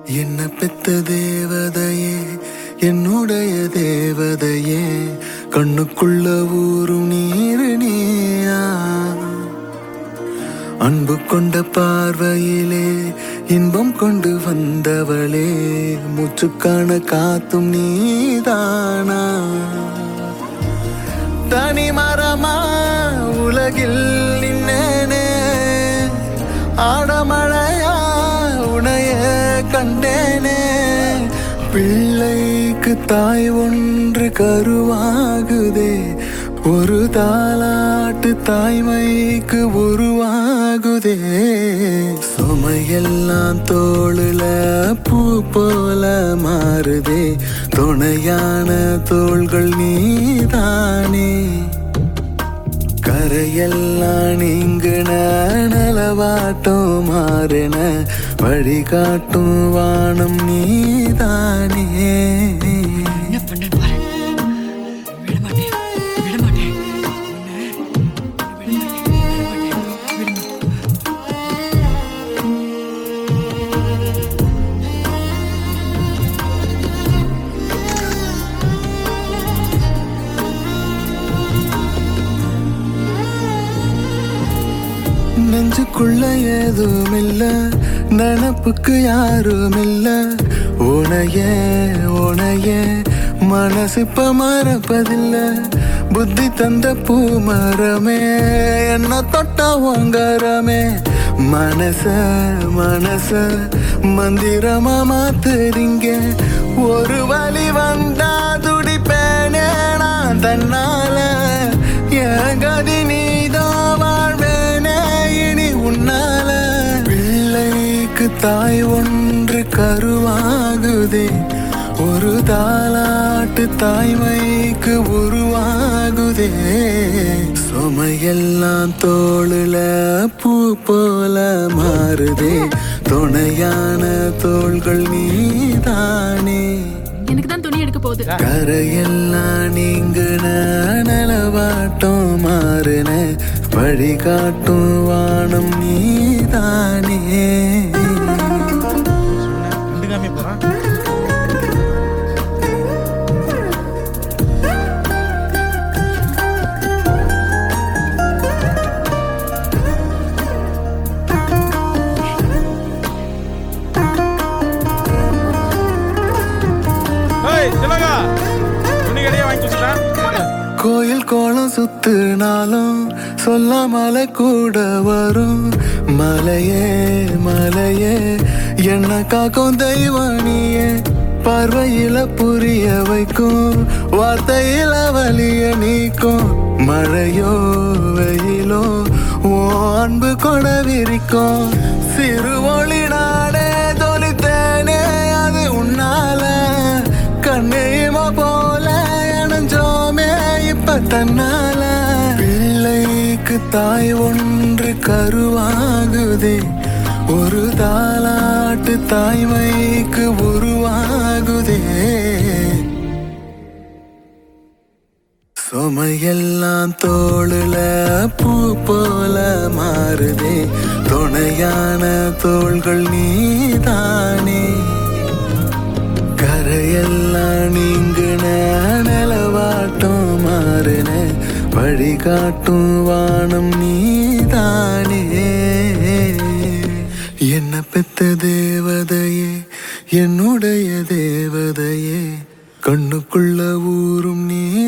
என்ன பெத்த தேவதையே என்னுடைய தேவதையே கண்ணுக்குள்ள ஊரும் நீரு நீயா அன்பு கொண்ட பார்வையிலே இன்பம் கொண்டு வந்தவளே மூச்சுக்கான காத்தும் நீதானா தனி மரமா உலகில் நின்னேனே ஆடமழையா உனைய கண்டேனே பிள்ளைக்கு தாய் ஒன்று கருவாகுதே ஒரு தாலாட்டு தாய்மைக்கு உருவாகுதே சுமையெல்லாம் தோளுல பூ போல மாறுதே துணையான தோள்கள் நீதானே கரையெல்லாம் நீங்குன நலவாட்டம் மாறின வழிகாட்டும் வானம் நீதானே என்ன பண்ண பாரு விட மாட்டேன் விட மாட்டேன் உன்னை விட மாட்டேன் விட மாட்டேன் விட மாட்டேன் நெஞ்சுக்குள்ள ஏதும் இல்ல நினப்புக்கு யாரும் இல்ல உனைய உனைய மனசு இப்ப மறப்பதில்ல புத்தி தந்த பூ மரமே என்ன தொட்ட ஓங்காரமே மனச மனச மந்திரமா மாத்துறீங்க ஒரு வழி வந்தா துடிப்பேனே நான் தன்னால என் கதி நீதான் வாழ்வேனே இனி உன்னால பிள்ளைக்கு தாய் ஒன்று கருவாகுதே ஒரு தாலாட்டு தாய்மைக்கு உருவாகுதே சுமையெல்லாம் தோளுல பூ போல மாறுதே துணையான தோள்கள் நீதானே எனக்கு தான் துணி எடுக்க போகுது கரையெல்லாம் நீங்க நலவாட்டம் மாறுன வழிகாட்டும் வானம் நீதானே கண்டுக்காம போறான் ஏய் திலகா துணி கடையே வாங்கி கொடுத்துட்டேன் கோயில் கோலம் சுத்துனாலும் சொல்லாமல கூட வரும் மலையே மலையே என்ன காக்கும் தெய்வானியே பார்வையில புரிய வைக்கும் வார்த்தையில வலிய நீக்கும் மழையோ வெயிலோ ஓ அன்பு கொட விரிக்கும் சிறு ஒளி நாடே தொலைத்தேனே அது உன்னால கண்ணீமா போல இணைஞ்சோமே இப்ப தன்னால பிள்ளைக்கு தாய் ஒன்று கருவாகுதே ஒரு தாலாட்டு தாய்மைக்கு உருவாகுதே சுமையெல்லாம் தோளுல பூ போல மாறுதே துணையான தோள்கள் நீதானே கரையெல்லாம் நீங்குன நலவாட்டம் மாறுன வழிகாட்டும் வானம் நீதானே என்ன பெத்த தேவதையே என்னுடைய தேவதையே கண்ணுக்குள்ள ஊரும் நீ